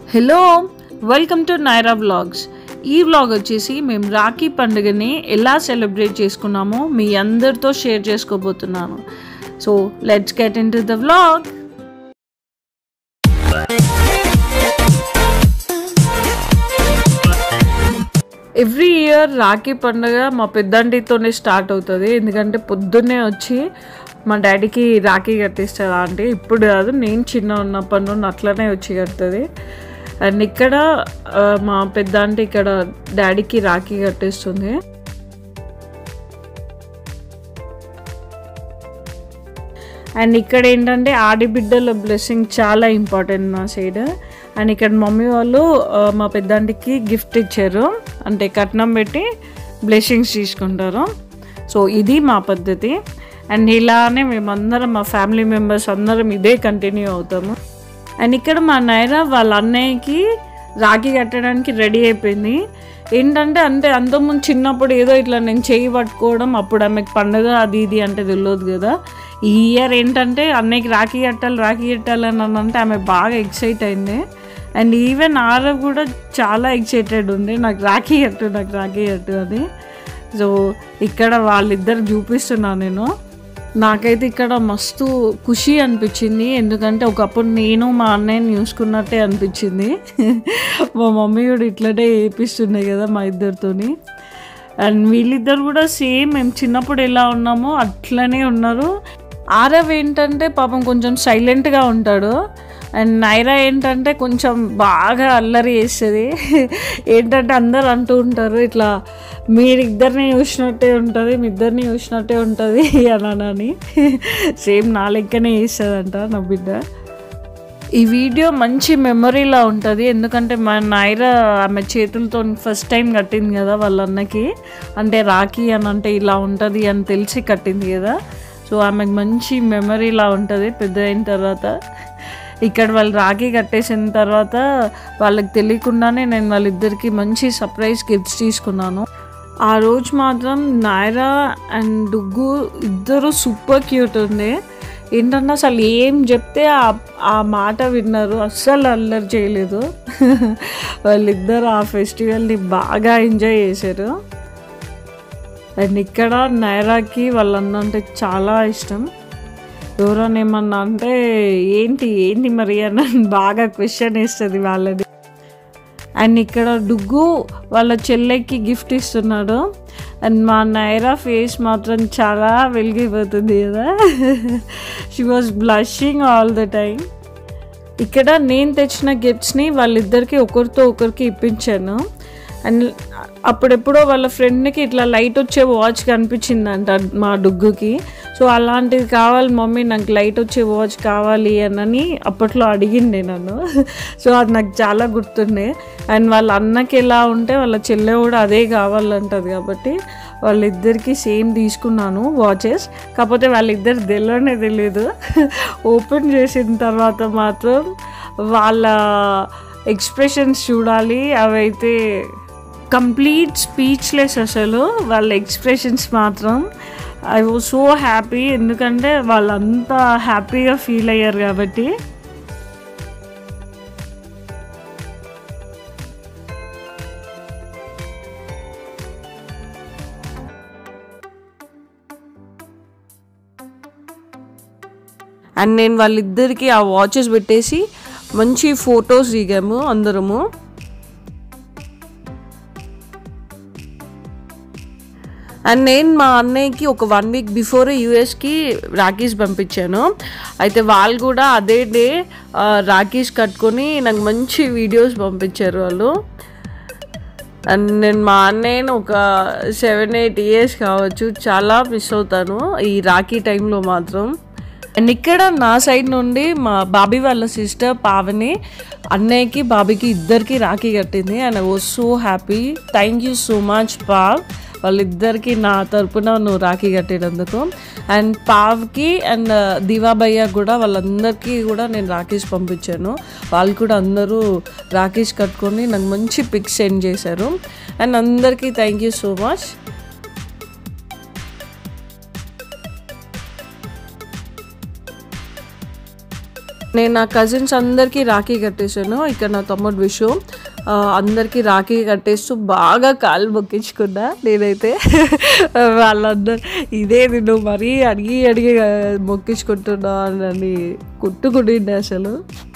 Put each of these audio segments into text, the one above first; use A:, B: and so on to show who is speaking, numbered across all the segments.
A: hello welcome to Naira vlogs ఈ vlog వచ్చేసి మేము రాఖీ పండుగని ఎలా సెలబ్రేట్ చేసుకున్నామో మీ అందరితో షేర్ చేసుకోబోతున్నాను so let's get into the vlog every year Rakhi పండుగ మా పెద్దంటితోనే స్టార్ట్ అవుతుంది ఎందుకంటే పొద్దున్నే వచ్చి మా డాడీకి రాఖీ కట్టిస్తుంది అంటే ఇప్పుడు కాదు నేను చిన్న ఉన్నప్పటి నుండి అట్లనే వచ్చి కడుతుంది అండ్ ఇక్కడ ఆ, మా పెద్ద అంటే ఇక్కడ డాడీకి రాఖీ కట్టిస్తుంది అండ్ ఇక్కడ ఏంటంటే ఆడిబిడ్డల బ్లెస్సింగ్ చాలా ఇంపార్టెంట్ నా సైడ్ అండ్ ఇక్కడ మమ్మీ వాళ్ళు ఆ, మా పెద్దాంటికి గిఫ్ట్ ఇచ్చారు అంటే కట్నం పెట్టి బ్లెస్సింగ్స్ తీసుకుంటారు సో ఇది మా పద్ధతి అండ్ ఇలానే మేమందరం మా ఫ్యామిలీ మెంబర్స్ అందరం ఇదే కంటిన్యూ అవుతాము అండ్ ఇక్కడ మా నైరా వాళ్ళ అన్నయ్యకి రాఖీ కట్టడానికి రెడీ అయిపోయింది ఏంటంటే అంటే అంతకుముందు చిన్నప్పుడు ఏదో ఇట్లా నేను చేయి పట్టుకోవడం అప్పుడు ఆమెకి పండుగ అది ఇది అంటే తెలియదు కదా ఈ ఇయర్ ఏంటంటే అన్నయ్యకి రాఖీ కట్టాలి రాఖీ కట్టాలి అని అంటే ఆమె బాగా ఎక్సైట్ అయింది అండ్ ఈవెన్ ఆరవ్ కూడా చాలా ఎక్సైటెడ్ ఉండే నాకు రాఖీ కట్టు నాకు రాఖీ కట్టు అని సో ఇక్కడ వాళ్ళిద్దరు చూపిస్తున్నాను నేను నాకైతే ఇక్కడ మస్తు ఖుషి అనిపించింది ఎందుకంటే ఒకప్పుడు నేను మా అన్నయ్యని చూసుకున్నట్టే అనిపించింది మా మమ్మీ కూడా ఇట్లనే వేపిస్తుండే కదా మా ఇద్దరితోని అండ్ వీళ్ళిద్దరు కూడా సేమ్ మేము చిన్నప్పుడు ఎలా ఉన్నామో అట్లనే ఉన్నారు ఆరవ్ ఏంటంటే పాపం కొంచెం సైలెంట్గా ఉంటాడు అండ్ నైరా ఏంటంటే కొంచెం బాగా అల్లరి చేస్తుంది ఏంటంటే అందరు అంటూ ఉంటారు ఇట్లా మీరిద్దరిని చూసినట్టే ఉంటుంది మీ ఇద్దరిని చూసినట్టే ఉంటుంది అని అని సేమ్ నా లెక్కనే చేస్తుందంట నా బిడ్డ ఈ వీడియో మంచి మెమరీలా ఉంటుంది ఎందుకంటే మా నాయర ఆమె చేతులతో ఫస్ట్ టైం కట్టింది కదా వాళ్ళ అన్నకి అంటే రాఖీ అని అంటే ఇలా ఉంటుంది అని తెలిసి కట్టింది కదా సో ఆమెకు మంచి మెమరీలా ఉంటుంది పెద్ద అయిన తర్వాత ఇక్కడ వాళ్ళు రాఖీ కట్టేసిన తర్వాత వాళ్ళకి తెలియకుండానే నేను వాళ్ళిద్దరికి మంచి సర్ప్రైజ్ గిఫ్ట్స్ తీసుకున్నాను ఆ రోజు మాత్రం నాయరా అండ్ డుగ్గు ఇద్దరు సూపర్ క్యూట్ ఉండే ఏంటంటే అసలు ఏం చెప్తే ఆ ఆ మాట విన్నారు అస్సలు అల్లరి చేయలేదు వాళ్ళిద్దరు ఆ ఫెస్టివల్ని బాగా ఎంజాయ్ చేశారు అండ్ ఇక్కడ నైరాకి వాళ్ళన్న అంటే చాలా ఇష్టం ఎవరైనా ఏమన్నా అంటే ఏంటి ఏంటి మరి అని బాగా క్వశ్చన్ వేస్తుంది వాళ్ళని అండ్ ఇక్కడ డుగ్గు వాళ్ళ చెల్లెకి గిఫ్ట్ ఇస్తున్నాడు అండ్ మా నైరా ఫేస్ మాత్రం చాలా వెలిగిపోతుంది కదా she was blushing all the time ఇక్కడ నేను తెచ్చిన గిఫ్ట్స్ని వాళ్ళిద్దరికి ఒకరితో ఒకరికి ఇప్పించాను అండ్ అప్పుడెప్పుడో వాళ్ళ ఫ్రెండ్కి ఇట్లా లైట్ వచ్చే వాచ్ కనిపించిందంట మా డుగ్గుకి సో అలాంటిది కావాలి మమ్మీ నాకు లైట్ వచ్చే వాచ్ కావాలి అని అప్పట్లో అడిగిండే నన్ను సో అది నాకు చాలా గుర్తుండే అండ్ వాళ్ళ అన్నకి ఎలా ఉంటే వాళ్ళ చెల్లె కూడా అదే కావాలంటది కాబట్టి వాళ్ళిద్దరికి సేమ్ తీసుకున్నాను వాచెస్ కాకపోతే వాళ్ళిద్దరు తెలియనే తెలియదు ఓపెన్ చేసిన తర్వాత మాత్రం వాళ్ళ ఎక్స్ప్రెషన్స్ చూడాలి అవైతే కంప్లీట్ స్పీచ్లెస్ అసలు వాళ్ళ ఎక్స్ప్రెషన్స్ మాత్రం ఐ వాజ్ సో హ్యాపీ ఎందుకంటే వాళ్ళంతా హ్యాపీగా ఫీల్ అయ్యారు కాబట్టి అండ్ నేను వాళ్ళిద్దరికి ఆ వాచెస్ పెట్టేసి మంచి ఫొటోస్ దిగాము అందరము అండ్ నేను మా అన్నయ్యకి ఒక వన్ వీక్ బిఫోరే యూఎస్కి రాఖీస్ పంపించాను అయితే వాళ్ళు కూడా అదే డే ఆ, రాఖీస్ కట్టుకొని నాకు మంచి వీడియోస్ పంపించారు వాళ్ళు అండ్ నేను మా అన్నయ్యను ఒక సెవెన్ ఎయిట్ ఇయర్స్ కావచ్చు చాలా మిస్ అవుతాను ఈ రాఖీ టైంలో మాత్రం అండ్ ఇక్కడ నా సైడ్ నుండి మా బాబీ వాళ్ళ సిస్టర్ పావని అన్నయ్యకి బాబీకి ఇద్దరికి రాఖీ కట్టింది and I was so happy thank you so much Pav వాళ్ళిద్దరికి నా తరపున నువ్వు రాఖీ కట్టినందుకు అండ్ పావ్కి అండ్ దివాబయ్య కూడా వాళ్ళందరికీ కూడా నేను రాఖీస్ పంపించాను వాళ్ళు కూడా అందరూ రాఖీస్ కట్టుకొని నాకు మంచి పిక్స్ సెండ్ చేశారు అండ్ అందరికీ థ్యాంక్ యూ సో మచ్ నేను నా కజిన్స్ అందరికీ రాఖీ కట్టేశాను ఇక్కడ నా తమ్ముడు విషు ఆ, అందరికీ రాఖీ కట్టేస్తూ బాగా కాలు మొక్కించుకున్నా నేనైతే వాళ్ళందరూ ఇదే నేను మరీ అడిగి అడిగి మొక్కించుకుంటున్నా అని కుట్టుకుంటుండే అసలు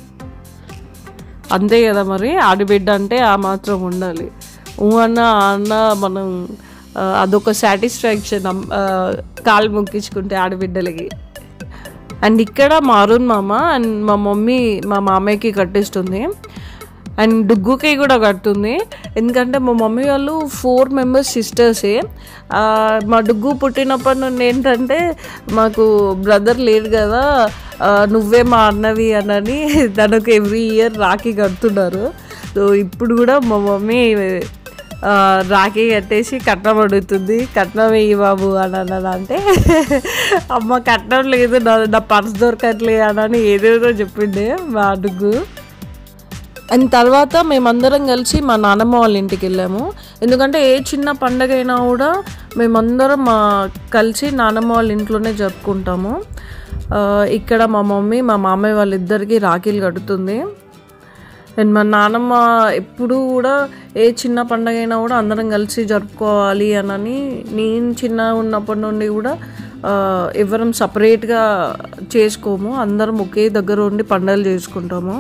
A: అంతే కదా మరి ఆడబిడ్డ అంటే ఆ మాత్రం ఉండాలి ఊ అన్న ఆ అన్న మనం ఆ, అదొక సాటిస్ఫాక్షన్ కాలు మొక్కించుకుంటే ఆడబిడ్డలకి అండ్ ఇక్కడ మా అరుణ్ మామ అండ్ మా మమ్మీ మా మామయ్యకి కట్టిస్తుంది అండ్ డుగ్గుకి కూడా కడుతుంది ఎందుకంటే మా మమ్మీ వాళ్ళు ఫోర్ మెంబర్స్ సిస్టర్సే ఆ, మా డుగ్గు పుట్టినప్పటి నుండి ఏంటంటే మాకు బ్రదర్ లేడు కదా ఆ, నువ్వే మా అన్నవి అనని తనకు ఎవ్రీ ఇయర్ రాఖీ కడుతున్నారు సో ఇప్పుడు కూడా మా మమ్మీ ఆ, రాఖీ కట్టేసి కట్నం అడుగుతుంది కట్నం వేయి బాబు అని అన్నది అంటే అమ్మ కట్నం లేదు నా నా పర్స్ దొరకట్లే అని ఏదేదో చెప్పిండే మా అడుగు అండ్ తర్వాత మేమందరం కలిసి మా నానమ్మ వాళ్ళ ఇంటికి వెళ్ళాము ఎందుకంటే ఏ చిన్న పండగ అయినా కూడా మేమందరం మా కలిసి నానమ్మ వాళ్ళ ఇంట్లోనే జరుపుకుంటాము ఆ, ఇక్కడ మా మమ్మీ మా మామయ్య వాళ్ళిద్దరికీ రాఖీలు కడుతుంది అండ్ మా నాన్నమ్మ ఎప్పుడు కూడా ఏ చిన్న పండగ అయినా కూడా అందరం కలిసి జరుపుకోవాలి అనని నేను చిన్న ఉన్నప్పటి నుండి కూడా ఆ, ఎవరం సపరేట్గా చేసుకోము అందరం ఒకే దగ్గర ఉండి పండుగలు చేసుకుంటాము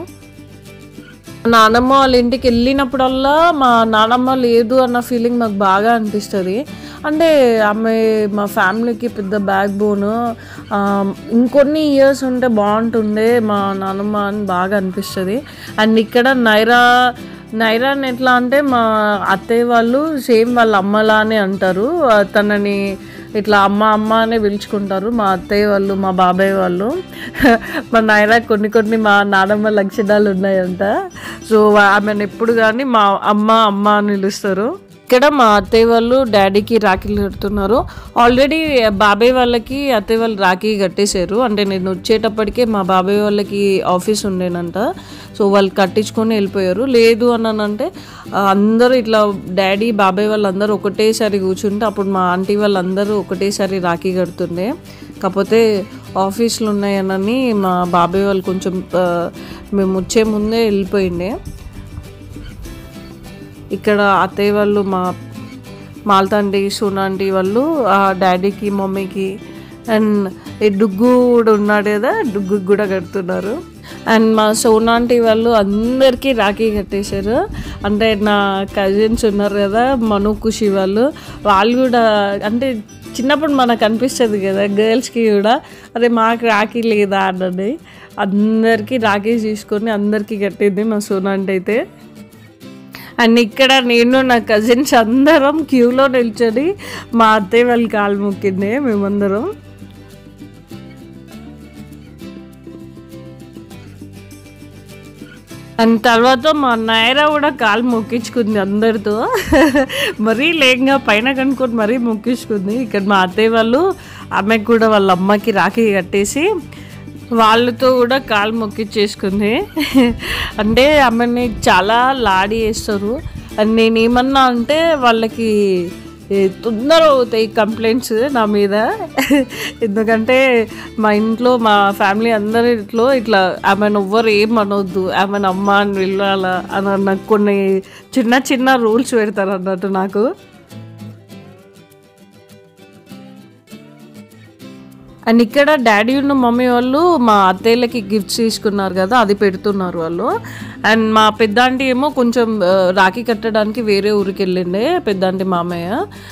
A: నానమ్మ వాళ్ళ ఇంటికి వెళ్ళినప్పుడల్లా మా నానమ్మ లేదు అన్న ఫీలింగ్ నాకు బాగా అనిపిస్తుంది అంటే ఆమె మా ఫ్యామిలీకి పెద్ద బ్యాక్ బోన్ ఇంకొన్ని ఇయర్స్ ఉంటే బాగుంటుండే మా నానమ్మ అని బాగా అనిపిస్తుంది అండ్ ఇక్కడ నైరా నైరాన్ ఎట్లా అంటే మా అత్తయ్య వాళ్ళు సేమ్ వాళ్ళ అమ్మలానే అంటారు ఆ, తనని ఇట్లా అమ్మ అమ్మ అనే పిలుచుకుంటారు మా అత్తయ్య వాళ్ళు మా బాబాయ్ వాళ్ళు మా నాయన కొన్ని కొన్ని మా నానమ్మ లక్షణాలు ఉన్నాయంట సో ఆమెను ఎప్పుడు కానీ మా అమ్మ అమ్మ అని పిలుస్తారు ఇక్కడ మా అత్తయ్య వాళ్ళు డాడీకి రాఖీలు కడుతున్నారు ఆల్రెడీ బాబాయ్ వాళ్ళకి అత్తయ్య వాళ్ళు రాఖీ కట్టేశారు అంటే నేను వచ్చేటప్పటికే మా బాబాయ్ వాళ్ళకి ఆఫీస్ ఉండేనంట సో వాళ్ళు కట్టించుకొని వెళ్ళిపోయారు లేదు అని అంటే ఆ, అందరూ ఇట్లా డాడీ బాబాయ్ వాళ్ళందరూ ఒకటేసారి కూర్చుంటే అప్పుడు మా ఆంటీ వాళ్ళందరూ ఒకటేసారి రాఖీ కడుతుండే కాకపోతే ఆఫీసులు ఉన్నాయనని మా బాబాయ్ వాళ్ళు కొంచెం ఆ, మేము వచ్చే ముందే వెళ్ళిపోయిండే ఇక్కడ అత్తయ్య వాళ్ళు మా మాల్తాంటి సోనాంటి వాళ్ళు ఆ డాడీకి మమ్మీకి అండ్ ఈ డుగ్గు కూడా ఉన్నాడు కదా డుగ్గుకి కూడా కడుతున్నారు అండ్ మా సోనాంటి వాళ్ళు అందరికీ రాఖీ కట్టేశారు అంటే నా కజిన్స్ ఉన్నారు కదా మను ఖుషి వాళ్ళు వాళ్ళు కూడా అంటే చిన్నప్పుడు మనకు అనిపిస్తుంది కదా గర్ల్స్కి కూడా అరే మాకు రాఖీ లేదా అన్నది అందరికీ రాఖీ తీసుకొని అందరికీ కట్టింది మా సోనాంటి అయితే అండ్ ఇక్కడ నేను నా కజిన్స్ అందరం క్యూలో నిల్చొని మా అత్తయ్య వాళ్ళ కాలు మొక్కింది మేమందరం అండ్ తర్వాత మా నాయరా కూడా కాలు మొక్కించుకుంది అందరితో మరీ లేకంగా పైన కనుక్కొని మరీ మొక్కించుకుంది ఇక్కడ మా అత్తయ్య వాళ్ళు ఆమెకు కూడా వాళ్ళ అమ్మకి రాఖీ కట్టేసి వాళ్ళతో కూడా కాలు మొక్కిచ్చేసుకుంది అంటే ఆమెని చాలా లాడి వేస్తారు అండ్ నేను ఏమన్నా అంటే వాళ్ళకి ఏ, తొందర అవుతాయి కంప్లైంట్స్ నా మీద ఎందుకంటే మా ఇంట్లో మా ఫ్యామిలీ అందరిలో ఇట్లా ఆమెను ఎవ్వరు ఏం అనొద్దు ఆమెను అమ్మ అని వెళ్ళాలా అని నాకు కొన్ని చిన్న చిన్న రూల్స్ పెడతారు అన్నట్టు నాకు అండ్ ఇక్కడ డాడీ ఉన్న మమ్మీ వాళ్ళు మా అత్తయ్యలకి గిఫ్ట్స్ తీసుకున్నారు కదా అది పెడుతున్నారు వాళ్ళు అండ్ మా పెద్దాంటి ఏమో కొంచెం ఆ, రాఖీ కట్టడానికి వేరే ఊరికి వెళ్ళిండే పెద్దాంటి మామయ్య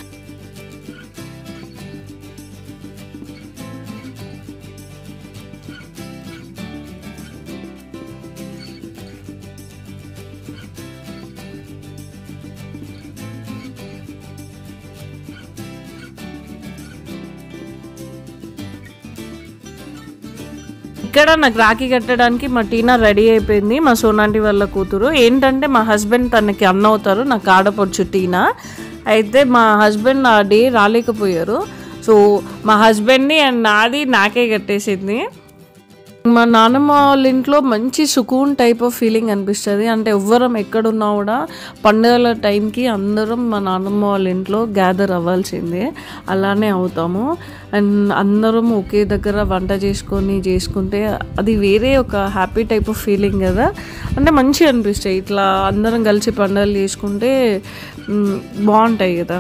A: ఇక్కడ నాకు రాఖీ కట్టడానికి మా టీనా రెడీ అయిపోయింది మా సోనాంటి వాళ్ళ కూతురు ఏంటంటే మా హస్బెండ్ తనకి అన్న అవుతారు నాకు ఆడపడుచు టీనా అయితే మా హస్బెండ్ ఆ డే రాలేకపోయారు సో మా హస్బెండ్ని అండ్ నాది నాకే కట్టేసింది మా నాన్నమ్మ వాళ్ళ ఇంట్లో మంచి సుకూన్ టైప్ ఆఫ్ ఫీలింగ్ అనిపిస్తుంది అంటే ఎవ్వరం ఎక్కడున్నా కూడా పండుగల టైంకి అందరం మా నాన్నమ్మ వాళ్ళ ఇంట్లో గ్యాదర్ అవ్వాల్సిందే అలానే అవుతాము అండ్ అందరం ఒకే దగ్గర వంట చేసుకొని చేసుకుంటే అది వేరే ఒక హ్యాపీ టైప్ ఆఫ్ ఫీలింగ్ కదా అంటే మంచిగా అనిపిస్తాయి ఇట్లా అందరం కలిసి పండుగలు చేసుకుంటే మ్, బాగుంటాయి కదా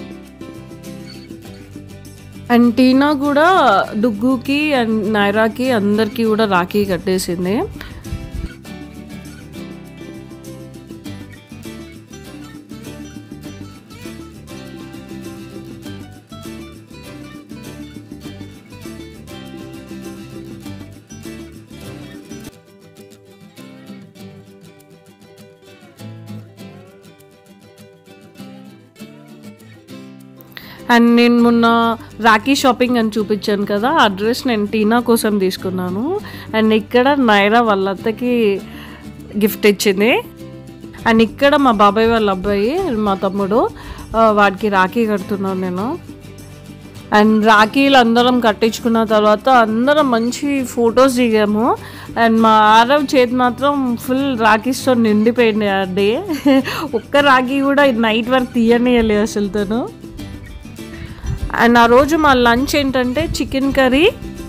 A: అండ్ టీనా కూడా డుగ్గుకి అండ్ నైరాకి అందరికీ కూడా రాఖీ కట్టేసింది అండ్ నేను మొన్న రాఖీ షాపింగ్ అని చూపించాను కదా ఆ డ్రెస్ నేను టీనా కోసం తీసుకున్నాను అండ్ ఇక్కడ నైరా వాళ్ళ అత్తకి గిఫ్ట్ ఇచ్చింది అండ్ ఇక్కడ మా బాబాయ్ వాళ్ళ అబ్బాయి మా తమ్ముడు ఆ, వాడికి రాఖీ కడుతున్నాను నేను అండ్ రాఖీలు అందరం కట్టించుకున్న తర్వాత అందరం మంచి ఫొటోస్ దిగాము అండ్ మా ఆరవ్ చేతి మాత్రం ఫుల్ రాఖీస్తో నిండిపోయింది ఆ డే ఒక్క రాఖీ కూడా నైట్ వరకు తీయనియలేదు అసలు తను అండ్ ఆ రోజు మా లంచ్ ఏంటంటే చికెన్ కర్రీ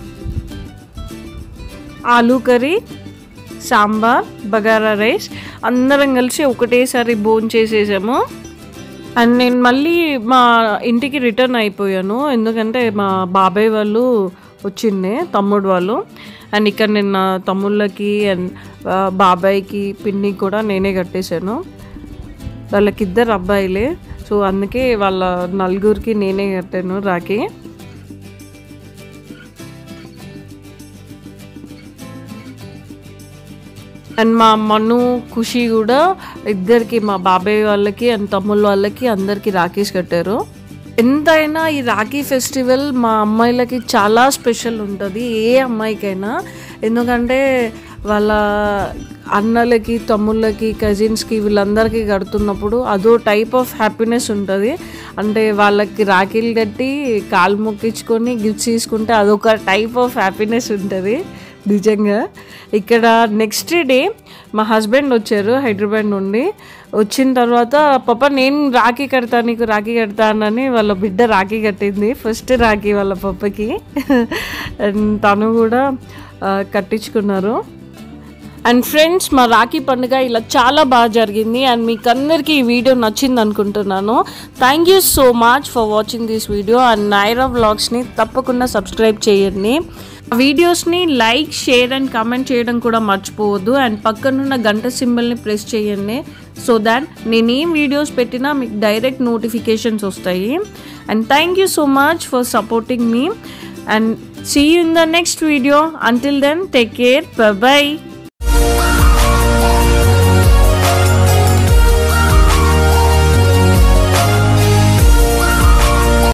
A: ఆలూ కర్రీ సాంబార్ బగారా రైస్ అందరం కలిసి ఒకటేసారి భోజనం చేసేసాము అండ్ నేను మళ్ళీ మా ఇంటికి రిటర్న్ అయిపోయాను ఎందుకంటే మా బాబాయ్ వాళ్ళు వచ్చిండే తమ్ముడు వాళ్ళు అండ్ ఇక్కడ నేను నా తమ్ముళ్ళకి అండ్ ఆ, బాబాయ్కి పిన్నికి కూడా నేనే కట్టేశాను వాళ్ళకి ఇద్దరు అబ్బాయిలే సో అందుకే వాళ్ళ నలుగురికి నేనే కట్టాను రాఖీ అండ్ మా మను ఖుషి కూడా ఇద్దరికి మా బాబాయ్ వాళ్ళకి అండ్ తమ్ముళ్ళ వాళ్ళకి అందరికి రాఖీస్ కట్టారు ఎంతైనా ఈ రాఖీ ఫెస్టివల్ మా అమ్మాయిలకి చాలా స్పెషల్ ఉంటుంది ఏ అమ్మాయికైనా ఎందుకంటే వాళ్ళ అన్నలకి తమ్ముళ్ళకి కజిన్స్కి వీళ్ళందరికీ కడుతున్నప్పుడు అదో టైప్ ఆఫ్ హ్యాపీనెస్ ఉంటుంది అంటే వాళ్ళకి రాఖీలు కట్టి కాలు మొక్కించుకొని గిఫ్ట్స్ తీసుకుంటే అదొక టైప్ ఆఫ్ హ్యాపీనెస్ ఉంటుంది నిజంగా ఇక్కడ నెక్స్ట్ డే మా హస్బెండ్ వచ్చారు హైదరాబాద్ నుండి వచ్చిన తర్వాత పాప నేను రాఖీ కడతా నీకు రాఖీ కడతానని వాళ్ళ బిడ్డ రాఖీ కట్టింది ఫస్ట్ రాఖీ వాళ్ళ పప్పకి అండ్ తను కూడా ఆ, కట్టించుకున్నారు అండ్ ఫ్రెండ్స్ మా రాఖీ పండుగ ఇలా చాలా బాగా జరిగింది అండ్ మీకు అందరికీ ఈ వీడియో నచ్చింది అనుకుంటున్నాను thank you so much for watching this video and Naira వ్లాగ్స్ని తప్పకుండా సబ్స్క్రైబ్ చేయండి ఆ వీడియోస్ని లైక్ షేర్ అండ్ కామెంట్ చేయడం కూడా మర్చిపోవద్దు అండ్ పక్కనున్న గంట సింబల్ని ప్రెస్ చేయండి సో దాట్ నేను ఏం వీడియోస్ పెట్టినా మీకు డైరెక్ట్ నోటిఫికేషన్స్ వస్తాయి and thank you so much for supporting మీ and see you in the next video until then take care by